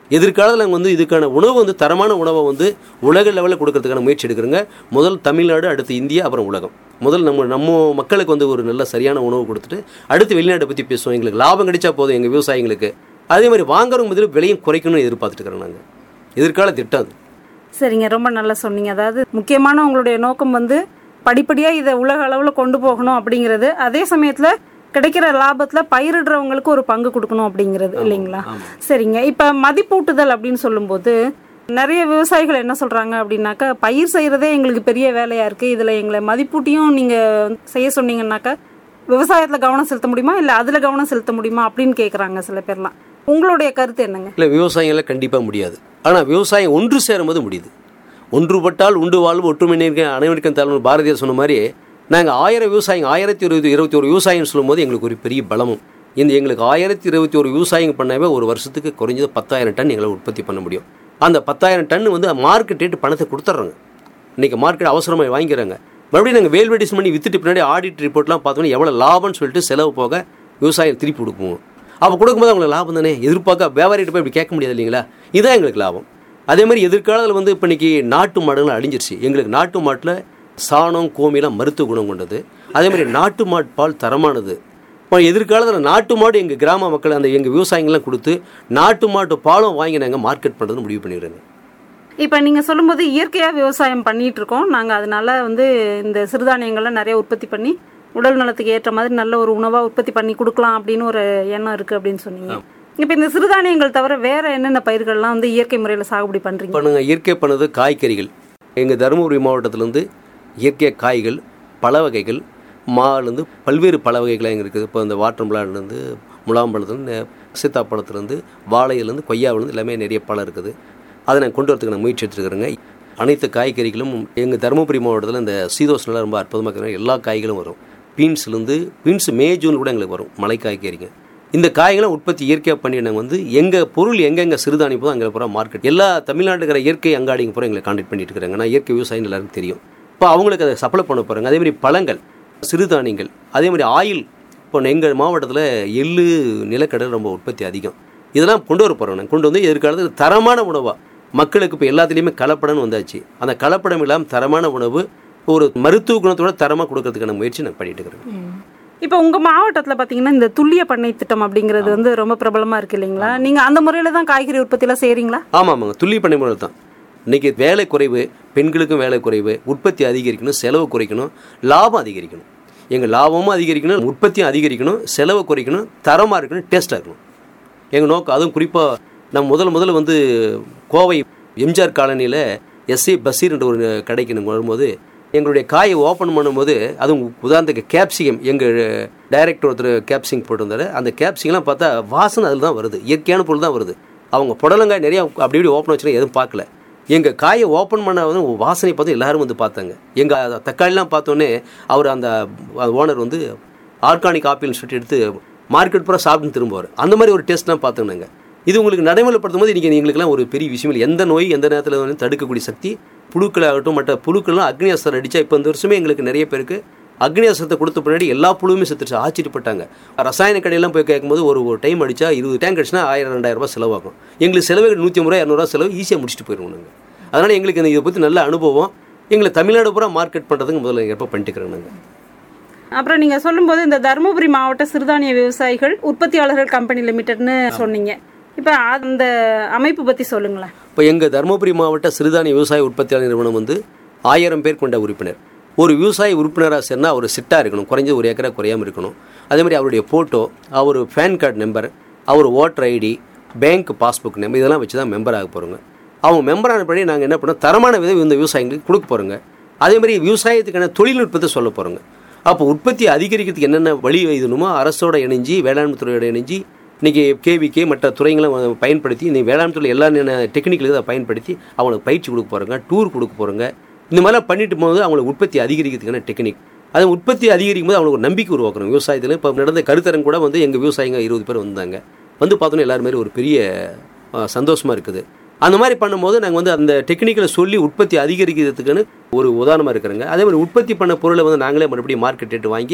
எதிர்காலத்தில் நாங்கள் வந்து இதுக்கான உணவு வந்து தரமான உணவை வந்து உலக லெவலில் கொடுக்கறதுக்கான முயற்சி எடுக்கிறோங்க முதல் தமிழ்நாடு அடுத்து இந்தியா அப்புறம் உலகம் முதல் நம்ம நம்ம மக்களுக்கு வந்து ஒரு நல்ல சரியான உணவு கொடுத்துட்டு அடுத்து வெளிநாட்டை பற்றி பேசுவோம் எங்களுக்கு லாபம் கிடைச்சா போதும் எங்கள் விவசாயிங்களுக்கு அதே மாதிரி வாங்குறவங்க முதல்ல விலையும் குறைக்கணும்னு எதிர்பார்த்துட்டு இருக்கிறோம் நாங்கள் எதிர்கால திட்டம் அது சரிங்க ரொம்ப நல்லா சொன்னீங்க அதாவது முக்கியமான உங்களுடைய நோக்கம் வந்து படிப்படியாக இதை உலக அளவில் கொண்டு போகணும் அப்படிங்கிறது அதே சமயத்தில் கிடைக்கிற லாபத்தில் பயிரிடுறவங்களுக்கு ஒரு பங்கு கொடுக்கணும் அப்படிங்கிறது இல்லைங்களா சரிங்க இப்போ மதிப்பூட்டுதல் அப்படின்னு சொல்லும்போது நிறைய விவசாயிகள் என்ன சொல்கிறாங்க அப்படின்னாக்கா பயிர் செய்கிறதே எங்களுக்கு பெரிய வேலையாக இருக்குது இதில் எங்களை மதிப்பூட்டியும் நீங்கள் செய்ய சொன்னீங்கன்னாக்கா விவசாயத்தில் கவனம் செலுத்த முடியுமா இல்லை அதில் கவனம் செலுத்த முடியுமா அப்படின்னு கேட்குறாங்க சில பேர்லாம் உங்களுடைய கருத்து என்னங்க இல்லை விவசாயிகளை கண்டிப்பாக முடியாது ஆனால் விவசாயம் ஒன்று சேரும்போது முடியுது ஒன்றுபட்டால் உண்டு வாழ்வு ஒற்றுமை நிற்க அனைவருக்கும் தலைவர் பாரதியார் சொன்ன மாதிரி நாங்கள் ஆயிரம் விவசாயிங்க ஆயிரத்தி இருபது இருபத்தி ஒரு விவசாயம் சொல்லும்போது எங்களுக்கு ஒரு பெரிய பலமும் இந்த எங்களுக்கு ஆயிரத்தி இருபத்தி ஒரு விவசாயிங்க பண்ணாவே ஒரு வருஷத்துக்கு குறைஞ்சது பத்தாயிரம் டன் எங்களை உற்பத்தி பண்ண முடியும் அந்த பத்தாயிரம் டன் வந்து மார்க்கெட் ரேட்டு பணத்தை கொடுத்துட்றாங்க இன்றைக்கி மார்க்கெட் அவசரமாக வாங்கிக்கிறாங்க மறுபடியும் நாங்கள் வேல்வெடிஸ் பண்ணி வித்துட்டு பின்னாடி ஆடிட் ரிப்போர்ட்லாம் பார்த்தோன்னா எவ்வளோ லாபம்னு சொல்லிட்டு செலவு போக விவசாயம் திருப்பி கொடுப்போம் அப்போ கொடுக்கும்போது அவங்களுக்கு லாபம் தானே எதிர்பார்க்க வியாபாரிகிட்ட போய் இப்படி கேட்க முடியாது இல்லைங்களா இதுதான் எங்களுக்கு லாபம் அதே மாதிரி எதிர்காலத்தில் வந்து இப்போ இன்னைக்கு நாட்டு மாடுகள் அழிஞ்சிருச்சு எங்களுக்கு நாட்டு மாட்டில் சாணம் கோமிலாம் மருத்துவ குணம் கொண்டது அதே மாதிரி நாட்டு மாட்டு பால் தரமானது இப்போ எதிர்காலத்தில் நாட்டு மாடு எங்கள் கிராம மக்கள் அந்த எங்கள் விவசாயிங்கெல்லாம் கொடுத்து நாட்டு மாட்டு பாலும் வாங்கி நாங்கள் மார்க்கெட் பண்ணுறதுன்னு முடிவு பண்ணிடுறோங்க இப்போ நீங்கள் சொல்லும்போது இயற்கையாக விவசாயம் பண்ணிட்டு இருக்கோம் நாங்கள் அதனால வந்து இந்த சிறுதானியங்கள்லாம் நிறைய உற்பத்தி பண்ணி உடல் நலத்துக்கு ஏற்ற மாதிரி நல்ல ஒரு உணவாக உற்பத்தி பண்ணி கொடுக்கலாம் அப்படின்னு ஒரு எண்ணம் இருக்குது அப்படின்னு சொன்னீங்க இப்போ இந்த சிறுதானியங்கள் தவிர வேற என்னென்ன பயிர்கள்லாம் வந்து இயற்கை முறையில் சாகுபடி பண்ணுறீங்க பண்ணுங்க இயற்கை பண்ணது காய்கறிகள் எங்கள் தருமபுரி மாவட்டத்திலேருந்து இயற்கை காய்கள் பழ வகைகள் மாலேருந்து பல்வேறு பழ வகைகள் எங்கே இருக்குது இப்போ இந்த வாட்டர்மிலான்லேருந்து முலாம்பழத்துலேருந்து சீத்தாப்பழத்துலேருந்து வாழையிலேருந்து கொய்யாவிலேருந்து எல்லாமே நிறைய பழம் இருக்குது அதை நான் கொண்டு வரதுக்கு நான் முயற்சி எடுத்துருக்கிறேங்க அனைத்து காய்கறிகளும் எங்கள் தருமபுரி மாவட்டத்தில் இந்த சீதோஷனில் ரொம்ப அற்புதமாக இருக்கிற எல்லா காய்களும் வரும் பீன்ஸ்லேருந்து பீன்ஸ் மே ஜூன் கூட எங்களுக்கு வரும் மலை காய்கறிங்க இந்த காய்களை உற்பத்தி இயற்கையாக பண்ணி நாங்கள் வந்து எங்கள் பொருள் எங்கெங்கே சிறுதானி போதும் அங்கே பூரா மார்க்கெட் எல்லா தமிழ்நாட்டுக்கிற இயற்கை அங்காடிங்க பூரா எங்களை கான்டாக்ட் பண்ணிட்டு இருக்கிறாங்க நான் இயற்கை விவசாயம் எல்லாருக்கும் தெரியும் இப்போ அவங்களுக்கு அதை சப்ளை பண்ண போகிறாங்க அதே மாதிரி பழங்கள் சிறுதானியங்கள் அதே மாதிரி ஆயில் இப்போ எங்கள் மாவட்டத்தில் எள்ளு நிலக்கடலை ரொம்ப உற்பத்தி அதிகம் இதெல்லாம் கொண்டு வர போகிறோம் நாங்கள் கொண்டு வந்து எதிர்காலத்தில் தரமான உணவாக மக்களுக்கு இப்போ எல்லாத்துலேயுமே கலப்படம்னு வந்தாச்சு அந்த கலப்படம் இல்லாமல் தரமான உணவு ஒரு மருத்துவ குணத்தோட தரமாக கொடுக்கறதுக்கான முயற்சி நான் பண்ணிட்டு இருக்கிறேன் இப்போ உங்கள் மாவட்டத்தில் பார்த்தீங்கன்னா இந்த துல்லிய பண்ணை திட்டம் அப்படிங்கிறது வந்து ரொம்ப பிரபலமாக இருக்கு இல்லைங்களா நீங்கள் அந்த முறையில் தான் காய்கறி உற்பத்திலாம் செய்கிறீங்களா ஆமாம் ஆமாங்க துள்ளி பண்ணை முறை தான் இன்றைக்கி வேலை குறைவு பெண்களுக்கும் வேலை குறைவு உற்பத்தி அதிகரிக்கணும் செலவு குறைக்கணும் லாபம் அதிகரிக்கணும் எங்கள் லாபமும் அதிகரிக்கணும் உற்பத்தியும் அதிகரிக்கணும் செலவு குறைக்கணும் தரமாக இருக்கணும் டேஸ்ட்டாக இருக்கணும் எங்கள் நோக்கம் அதுவும் குறிப்பாக நான் முதல் முதல்ல வந்து கோவை எம்ஜிஆர் காலனியில் எஸ்ஏ பஷீர்ன்ற ஒரு கடைக்கு நாங்கள் வரும்போது எங்களுடைய காயை ஓப்பன் பண்ணும்போது அதுவும் உதாரணத்துக்கு கேப்சிகம் எங்கள் டைரக்டர் ஒருத்தர் கேப்சிங் போட்டிருந்தாரு அந்த கேப்சிங்லாம் பார்த்தா வாசனை அதில் தான் வருது இயற்கையான பொருள் தான் வருது அவங்க புடலங்காய் நிறையா அப்படி இப்படி ஓப்பன் வச்சுருக்க எதுவும் பார்க்கல எங்கள் காயை ஓப்பன் பண்ண வந்து வாசனை பார்த்து எல்லாரும் வந்து பார்த்தாங்க எங்கள் தக்காளிலாம் பார்த்தோன்னே அவர் அந்த ஓனர் வந்து ஆர்கானிக் ஆப்பிள்னு சொல்லிட்டு எடுத்து மார்க்கெட் பூரா சாப்பிட்டு திரும்புவார் அந்த மாதிரி ஒரு டேஸ்ட்லாம் பார்த்தோம் நாங்கள் இது உங்களுக்கு நடைமுறைப்படுத்தும் போது இன்றைக்கி எங்களுக்குலாம் ஒரு பெரிய விஷயம் இல்லை எந்த நோய் எந்த நேரத்தில் வந்து தடுக்கக்கூடிய சக்தி புழுக்களாகட்டும் மற்ற புழுக்கள்லாம் அக்னி அஸ்திரம் அடித்தா இப்போ இந்த வருஷமே எங்களுக்கு நிறைய பேருக்கு அக்னி அஸ்திரத்தை கொடுத்த பின்னாடி எல்லா புழுவுமே செத்துருச்சு ஆச்சரியப்பட்டாங்க ரசாயன கடையெல்லாம் போய் கேட்கும்போது ஒரு ஒரு டைம் அடித்தா இருபது டேங்க் அடிச்சுனா ஆயிரம் ரெண்டாயிரம் ரூபாய் செலவாகும் எங்களுக்கு செலவு நூற்றி ஐம்பது ரூபா இரநூறுவா செலவு ஈஸியாக முடிச்சுட்டு போயிடுவோம் நாங்கள் அதனால் எங்களுக்கு இந்த இதை பற்றி நல்ல அனுபவம் எங்களை தமிழ்நாடு பூரா மார்க்கெட் பண்ணுறதுக்கு முதல்ல எப்போ பண்ணிட்டுக்கிறோம் நாங்கள் அப்புறம் நீங்கள் சொல்லும்போது இந்த தருமபுரி மாவட்ட சிறுதானிய விவசாயிகள் உற்பத்தியாளர்கள் கம்பெனி லிமிடெட்னு சொன்னீங்க இப்போ அந்த அமைப்பு பற்றி சொல்லுங்களேன் இப்போ எங்கள் தருமபுரி மாவட்ட சிறுதானிய விவசாய உற்பத்தியாளர் நிறுவனம் வந்து ஆயிரம் பேர் கொண்ட உறுப்பினர் ஒரு விவசாய உறுப்பினராக சேர்னா அவர் சிட்டாக இருக்கணும் குறைஞ்சது ஒரு ஏக்கரா குறையாமல் இருக்கணும் அதே மாதிரி அவருடைய ஃபோட்டோ அவர் பேன் கார்டு நம்பர் அவர் voter ID bank passbook number இதெல்லாம் வச்சு தான் மெம்பர் ஆக போகிறோங்க அவங்க மெம்பர் ஆனபடி நாங்கள் என்ன பண்ணோம் தரமான விதை இந்த விவசாயிகளுக்கு கொடுக்க போகிறோங்க அதே மாதிரி விவசாயத்துக்கான தொழில்நுட்பத்தை சொல்ல போகிறோங்க அப்போ உற்பத்தி அதிகரிக்கிறதுக்கு என்னென்ன வழி எழுதணுமோ அரசோட இணைஞ்சி வேளாண்மை துறையோட இணைஞ்சி இன்றைக்கி கேவிகே மற்ற துறைகளை பயன்படுத்தி இன்னைக்கு வேளாண் துறை எல்லா டெக்னிக்கலுக்கு அதை பயன்படுத்தி அவங்களுக்கு பயிற்சி கொடுக்க போகிறோங்க டூர் கொடுக்க போகிறோங்க இந்த மாதிரிலாம் பண்ணிட்டு போகும்போது அவங்களுக்கு உற்பத்தி அதிகரிக்கிறதுக்கான டெக்னிக் அது உற்பத்தி அதிகரிக்கும் போது அவங்களுக்கு ஒரு நம்பிக்கை உருவாக்கணும் விவசாயத்தில் இப்போ நடந்த கருத்தரங்க கூட வந்து எங்கள் விவசாயிங்க இருபது பேர் வந்தாங்க வந்து பார்த்தோன்னே எல்லாரும் மாதிரி ஒரு பெரிய சந்தோஷமாக இருக்குது அந்த மாதிரி பண்ணும்போது நாங்கள் வந்து அந்த டெக்னிக்கலை சொல்லி உற்பத்தி அதிகரிக்கிறதுக்குன்னு ஒரு உதாரணமாக இருக்கிறோங்க அதே மாதிரி உற்பத்தி பண்ண பொருளை வந்து நாங்களே மறுபடியும் மார்க்கெட் ரேட்டு வாங்கி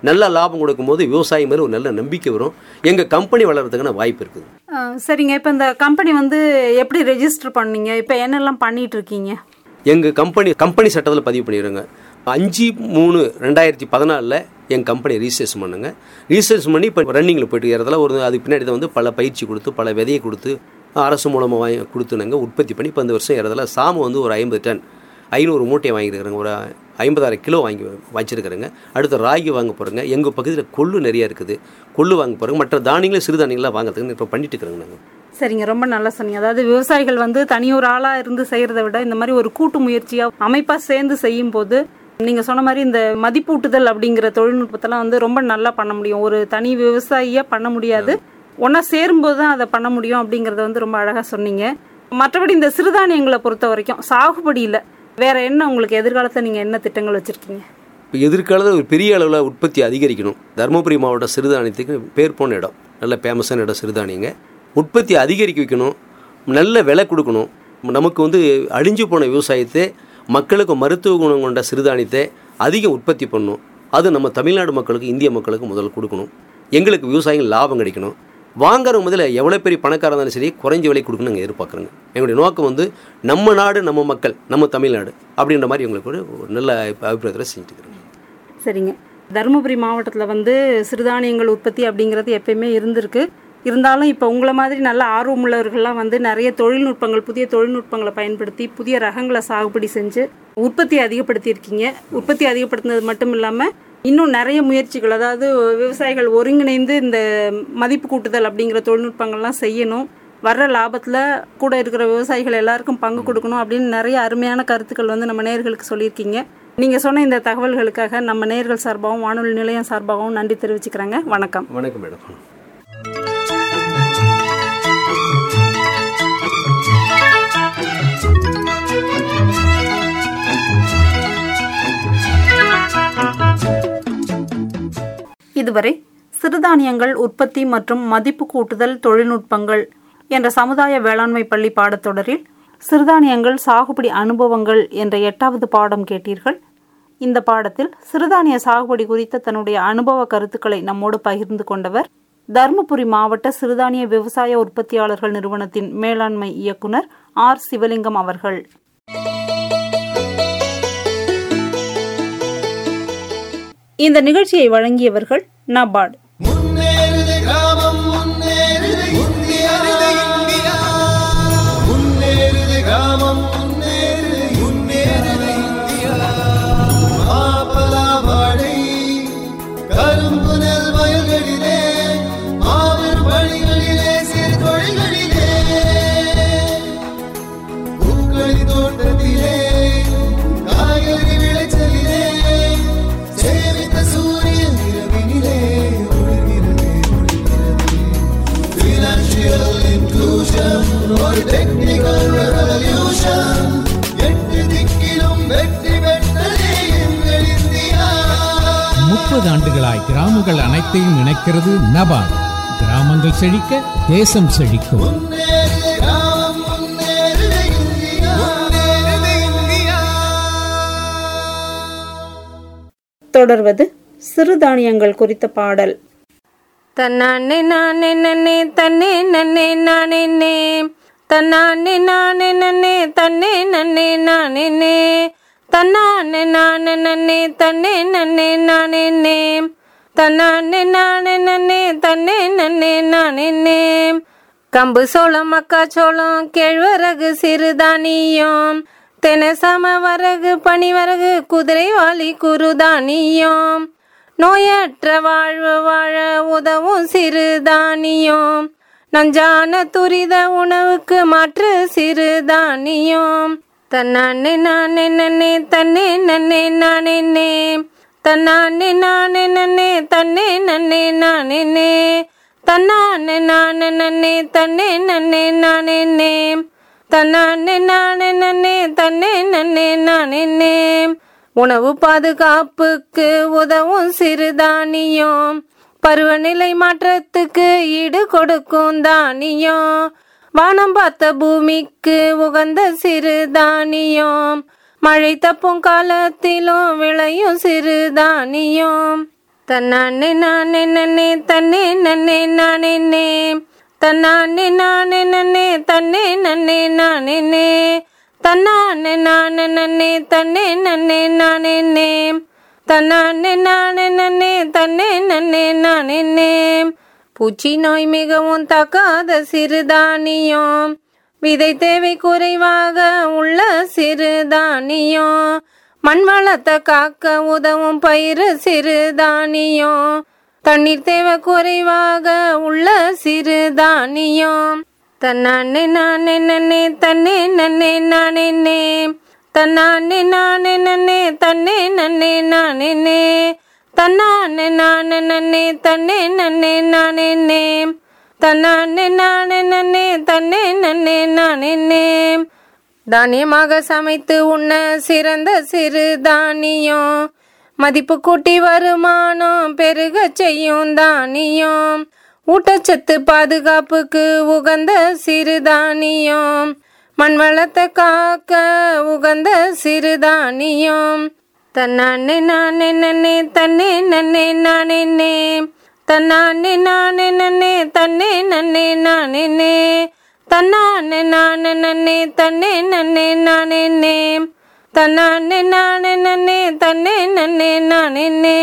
நல்ல லாபம் கொடுக்கும்போது விவசாயம் மேலே ஒரு நல்ல நம்பிக்கை வரும் எங்கள் கம்பெனி வளர்கிறதுக்கான வாய்ப்பு இருக்குது ஆ, சரிங்க இப்போ இந்த கம்பெனி வந்து எப்படி ரெஜிஸ்டர் பண்ணீங்க இப்போ என்னெல்லாம் பண்ணிட்டு இருக்கீங்க எங்கள் கம்பெனி கம்பெனி சட்டத்தில் பதிவு பண்ணிடுங்க அஞ்சு மூணு ரெண்டாயிரத்தி பதினாலில் எங்கள் கம்பெனி ரிஜிஸ்ட்ரேஷன் பண்ணுங்க ரிஜிஸ்ட்ரேஷன் பண்ணி இப்போ ரன்னிங்கில் போயிட்டு இருக்கிறதுல ஒரு அதுக்கு பின்னாடி தான் வந்து பல பயிற்சி கொடுத்து பல விதையை கொடுத்து அரசு மூலமாக வாங்கி கொடுத்துனாங்க உற்பத்தி பண்ணி இப்போ இந்த வருஷம் ஏறதில் சாமு வந்து ஒரு ஐம்பது டன் ஐநூறு மூட்டையை வாங்கியிருக்கிறேங்க ஒரு ஐம்பதாயிரம் கிலோ வாங்கி வச்சிருக்கிறேங்க அடுத்து ராகி வாங்க போகிறேங்க எங்கள் பக்கத்தில் கொள்ளு நிறையா இருக்குது கொள்ளு வாங்க போகிறோங்க மற்ற தானியங்களும் சிறுதானியங்களாம் வாங்குறதுக்கு இப்போ பண்ணிட்டு இருக்கிறோங்க நாங்கள் சரிங்க ரொம்ப நல்லா சொன்னீங்க அதாவது விவசாயிகள் வந்து தனியொரு ஆளாக இருந்து செய்கிறத விட இந்த மாதிரி ஒரு கூட்டு முயற்சியாக அமைப்பாக சேர்ந்து செய்யும் போது நீங்கள் சொன்ன மாதிரி இந்த மதிப்பூட்டுதல் அப்படிங்கிற தொழில்நுட்பத்தெல்லாம் வந்து ரொம்ப நல்லா பண்ண முடியும் ஒரு தனி விவசாயியாக பண்ண முடியாது ஒன்றா சேரும்போது தான் அதை பண்ண முடியும் அப்படிங்கிறத வந்து ரொம்ப அழகாக சொன்னீங்க மற்றபடி இந்த சிறுதானியங்களை பொறுத்த வரைக்கும் சாகுபடியில் வேற என்ன உங்களுக்கு எதிர்காலத்தில் நீங்கள் என்ன திட்டங்கள் வச்சுருக்கீங்க இப்போ எதிர்காலத்தில் ஒரு பெரிய அளவில் உற்பத்தி அதிகரிக்கணும் தருமபுரி மாவட்ட சிறுதானியத்துக்கு பேர் போன இடம் நல்ல ஃபேமஸான இடம் சிறுதானியங்க உற்பத்தி அதிகரிக்க வைக்கணும் நல்ல விலை கொடுக்கணும் நமக்கு வந்து அழிஞ்சு போன விவசாயத்தை மக்களுக்கு மருத்துவ குணம் கொண்ட சிறுதானியத்தை அதிகம் உற்பத்தி பண்ணணும் அது நம்ம தமிழ்நாடு மக்களுக்கு இந்திய மக்களுக்கு முதல்ல கொடுக்கணும் எங்களுக்கு விவசாயிகள் லாபம் கிடைக்கணும் வாங்குறவங்க முதல்ல எவ்வளோ பெரிய பணக்காரங்க இருந்தாலும் சரி குறைஞ்ச விலை கொடுக்கணும் நாங்கள் எதிர்பார்க்குறோங்க எங்களுடைய நோக்கம் வந்து நம்ம நாடு நம்ம மக்கள் நம்ம தமிழ்நாடு அப்படின்ற மாதிரி எங்களுக்கு ஒரு ஒரு நல்ல அபிப்பிராயத்தில் செஞ்சுட்டு இருக்கிறோங்க சரிங்க தருமபுரி மாவட்டத்தில் வந்து சிறுதானியங்கள் உற்பத்தி அப்படிங்கிறது எப்பயுமே இருந்திருக்கு இருந்தாலும் இப்போ உங்களை மாதிரி நல்ல ஆர்வமுள்ளவர்கள்லாம் வந்து நிறைய தொழில்நுட்பங்கள் புதிய தொழில்நுட்பங்களை பயன்படுத்தி புதிய ரகங்களை சாகுபடி செஞ்சு உற்பத்தி அதிகப்படுத்தியிருக்கீங்க உற்பத்தி அதிகப்படுத்தினது மட்டும் இல்லாமல் இன்னும் நிறைய முயற்சிகள் அதாவது விவசாயிகள் ஒருங்கிணைந்து இந்த மதிப்பு கூட்டுதல் அப்படிங்கிற தொழில்நுட்பங்கள்லாம் செய்யணும் வர்ற லாபத்தில் கூட இருக்கிற விவசாயிகள் எல்லாருக்கும் பங்கு கொடுக்கணும் அப்படின்னு நிறைய அருமையான கருத்துக்கள் வந்து நம்ம நேயர்களுக்கு சொல்லியிருக்கீங்க நீங்கள் சொன்ன இந்த தகவல்களுக்காக நம்ம நேயர்கள் சார்பாகவும் வானொலி நிலையம் சார்பாகவும் நன்றி தெரிவிச்சுக்கிறேங்க வணக்கம் வணக்கம் மேடம் இதுவரை சிறுதானியங்கள் உற்பத்தி மற்றும் மதிப்பு கூட்டுதல் தொழில்நுட்பங்கள் என்ற சமுதாய வேளாண்மை பள்ளி பாடத்தொடரில் சிறுதானியங்கள் சாகுபடி அனுபவங்கள் என்ற எட்டாவது பாடம் கேட்டீர்கள் இந்த பாடத்தில் சிறுதானிய சாகுபடி குறித்த தன்னுடைய அனுபவ கருத்துக்களை நம்மோடு பகிர்ந்து கொண்டவர் தருமபுரி மாவட்ட சிறுதானிய விவசாய உற்பத்தியாளர்கள் நிறுவனத்தின் மேலாண்மை இயக்குனர் ஆர் சிவலிங்கம் அவர்கள் இந்த நிகழ்ச்சியை வழங்கியவர்கள் நபார்டு முன்னேறுது கிராமம் முன்னேறுது இந்தியா இந்தியா முன்னேறுது கிராமம் முன்னேறுது முன்னேறுது இந்தியா மாப்பலா வாடை கரும்பு நெல் வயல்களிலே மாபெரும் பணிகளிலே சிறு தொழில்களிலே பூக்களி தோட்டத்திலே காய்கறி விளைச்சலிலே சேமித்த சூரியன் இரவினிலே ஒளிர்கிறது ஒளிர்கிறது Financial inclusion ஒரு technical revolution எட்டு திக்கிலும் வெற்றி பெற்றதே எங்கள் இந்தியா முப்பது ஆண்டுகளாய் கிராமங்கள் அனைத்தையும் இணைக்கிறது நபார்டு கிராமங்கள் செழிக்க தேசம் செழிக்கும் முன்னேறுது கிராமம் முன்னேறுது இந்தியா முன்னேறுது இந்தியா தொடர்வது சிறுதானியங்கள் குறித்த பாடல் தன்னானே நானே நன்னே தன்னே நன்னே நானே நே தன்னானே நானே நன்னே தன்னே நன்னே நானே நே தன்னானே நானே நன்னே தன்னே நன்னே நானே நே தன்னானே நானே நன்னே தன்னே நன்னே நானே நே கம்பு சோளம் மக்காச்சோளம் கேழ்வரகு சிறுதானியம் தெனசம வரகு பனிவரகு குதிரைவாளி குருதானியம் நோயற்ற வாழ்வு வாழ உதவும் சிறுதானியம் நஞ்சான துரித உணவுக்கு மாற்று சிறுதானியம் தன்னானே நானே நன்னே தன்னே நன்னே நானே நே தன்னானே நானே நன்னே தன்னே நன்னே நானே நே தன்னானே நானே நன்னே தன்னே நன்னே நானே நே தன்னானே நானே நன்னே தன்னே நன்னே நானே நே உணவு பாதுகாப்புக்கு உதவும் சிறுதானியம் பருவநிலை மாற்றத்துக்கு ஈடு கொடுக்கும் தானியம் வானம் பார்த்த பூமிக்கு உகந்த சிறுதானியம் மழை தப்பும் காலத்திலும் விளையும் சிறுதானியம் தன்னானே நானே நன்னே தன்னே நன்னே நானே நே தன்னானே நானே நன்னே தன்னே நன்னே நானே நே தன்னானே நானே நன்னே தன்னே நன்னே நானே நே தன்னானே நானே நன்னே தன்னே நன்னே நானே நே பூச்சி நோய் மிகவும் தாக்காத சிறுதானியம் விதை தேவை குறைவாக உள்ள சிறுதானியம் மண் வளத்தை காக்க உதவும் பயிறு சிறுதானியம் தண்ணீர் தேவை குறைவாக உள்ள சிறுதானியம் தன்னானே நானே நன்னே தன்னே நன்னே நானே நே தன்னானே நானே நன்னே தன்னே நன்னே நானே நே தன்னானே நானே நன்னே தன்னே நன்னே நானே நே தன்னானே நானே நன்னே தன்னே நன்னே நானே நே தானியமாக சமைத்து உண்ண சிறந்த சிறு தானியம் மதிப்பு கூட்டி வருமானம் பெருக செய்யும் தானியம் ஊட்டச்சத்து பாதுகாப்புக்கு உகந்த சிறுதானியம் மண் வளத்தை காக்க உகந்த சிறுதானியம் தன்னானே நானே நன்னே தன்னே நன்னே நானே நே தன்னானே நானே நன்னே தன்னே நன்னே நானே நே தன்னானே நானே நன்னே தன்னே நன்னே நானே நே தன்னானே நானே நன்னே தன்னே நன்னே நானே நே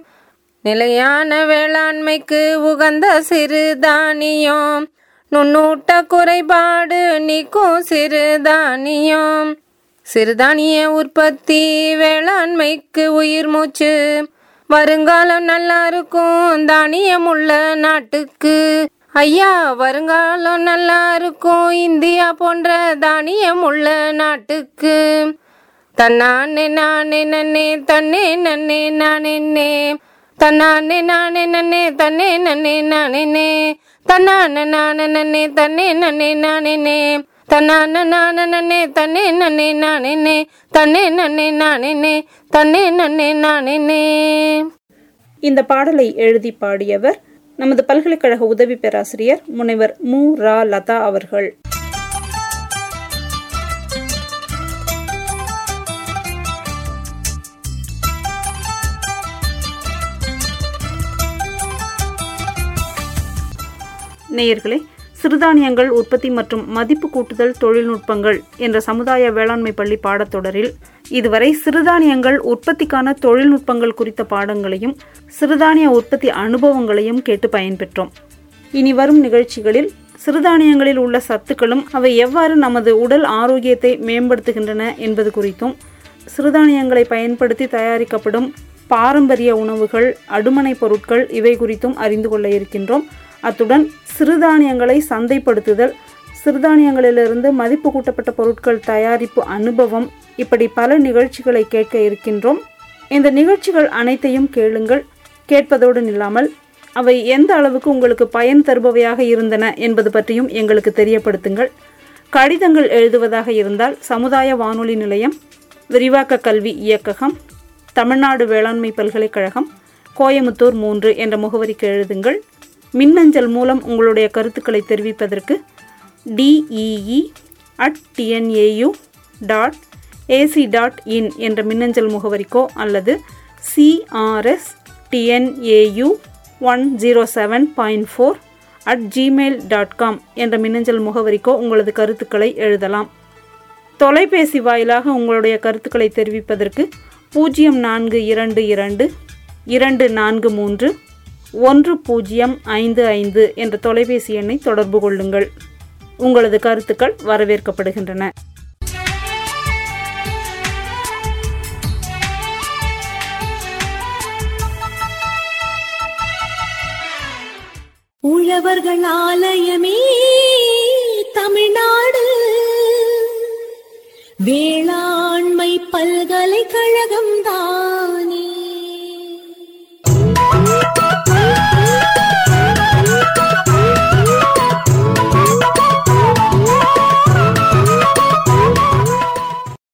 நிலையான வேளாண்மைக்கு உகந்த சிறுதானியம் நுண்ணூட்ட குறைபாடு நீக்கும் சிறுதானியம் சிறுதானிய உற்பத்தி வேளாண்மைக்கு உயிர் மூச்சு வருங்காலம் நல்லா இருக்கும் தானியம் உள்ள நாட்டுக்கு ஐயா வருங்காலம் நல்லா இருக்கும் இந்தியா போன்ற தானியம் உள்ள நாட்டுக்கு தன்னானே நானே நன்னே தன்னே நன்னே நானே நே தன்னானே நானே நன்னே தன்னே நன்னே நானே நே தன்னானே நானே நன்னே தன்னே நன்னே நானே நே தன்னான நானே நன்னே தன்னே நன்னே நானே நே தன்னே நன்னே நானே நே தன்னே நன்னே நானே நே இந்த பாடலை எழுதி பாடியவர் நமது பல்கலைக்கழக உதவி பேராசிரியர் முனைவர் மு ரா லதா அவர்கள் நேயர்களே சிறுதானியங்கள் உற்பத்தி மற்றும் மதிப்பு கூட்டுதல் தொழில்நுட்பங்கள் என்ற சமுதாய வேளாண்மை பள்ளி பாடத்தொடரில் இதுவரை சிறுதானியங்கள் உற்பத்திக்கான தொழில்நுட்பங்கள் குறித்த பாடங்களையும் சிறுதானிய உற்பத்தி அனுபவங்களையும் கேட்டு பயன்பெற்றோம் இனி வரும் நிகழ்ச்சிகளில் சிறுதானியங்களில் உள்ள சத்துக்களும் அவை எவ்வாறு நமது உடல் ஆரோக்கியத்தை மேம்படுத்துகின்றன என்பது குறித்தும் சிறுதானியங்களை பயன்படுத்தி தயாரிக்கப்படும் பாரம்பரிய உணவுகள் அடுமனை பொருட்கள் இவை குறித்தும் அறிந்து கொள்ள இருக்கின்றோம் அத்துடன் சிறுதானியங்களை சந்தைப்படுத்துதல் சிறுதானியங்களிலிருந்து மதிப்பு கூட்டப்பட்ட பொருட்கள் தயாரிப்பு அனுபவம் இப்படி பல நிகழ்ச்சிகளை கேட்க இருக்கின்றோம் இந்த நிகழ்ச்சிகள் அனைத்தையும் கேளுங்கள் கேட்பதோடு நில்லாமல் அவை எந்த அளவுக்கு உங்களுக்கு பயன் தருபவையாக இருந்தன என்பது பற்றியும் எங்களுக்கு தெரியப்படுத்துங்கள் கடிதங்கள் எழுதுவதாக இருந்தால் சமுதாய வானொலி நிலையம் விரிவாக்க கல்வி இயக்ககம் தமிழ்நாடு வேளாண்மை பல்கலைக்கழகம் கோயமுத்தூர் மூன்று என்ற முகவரிக்கு எழுதுங்கள் மின்னஞ்சல் மூலம் உங்களுடைய கருத்துக்களை தெரிவிப்பதற்கு D E E at T N A U dot A C dot in என்ற மின்னஞ்சல் முகவரிக்கோ அல்லது C R S T N A U one zero seven point four at Gmail dot com என்ற மின்னஞ்சல் முகவரிக்கோ உங்களது கருத்துக்களை எழுதலாம் தொலைபேசி வாயிலாக உங்களுடைய கருத்துக்களை தெரிவிப்பதற்கு பூஜ்ஜியம் நான்கு இரண்டு இரண்டு இரண்டு நான்கு மூன்று ஒன்று பூஜ்ஜியம் ஐந்து ஐந்து என்ற தொலைபேசி எண்ணை தொடர்பு கொள்ளுங்கள் உங்களது கருத்துக்கள் வரவேற்கப்படுகின்றன உழவர்கள் ஆலயமே தமிழ்நாடு வேளாண்மை பல்கலைக்கழகம்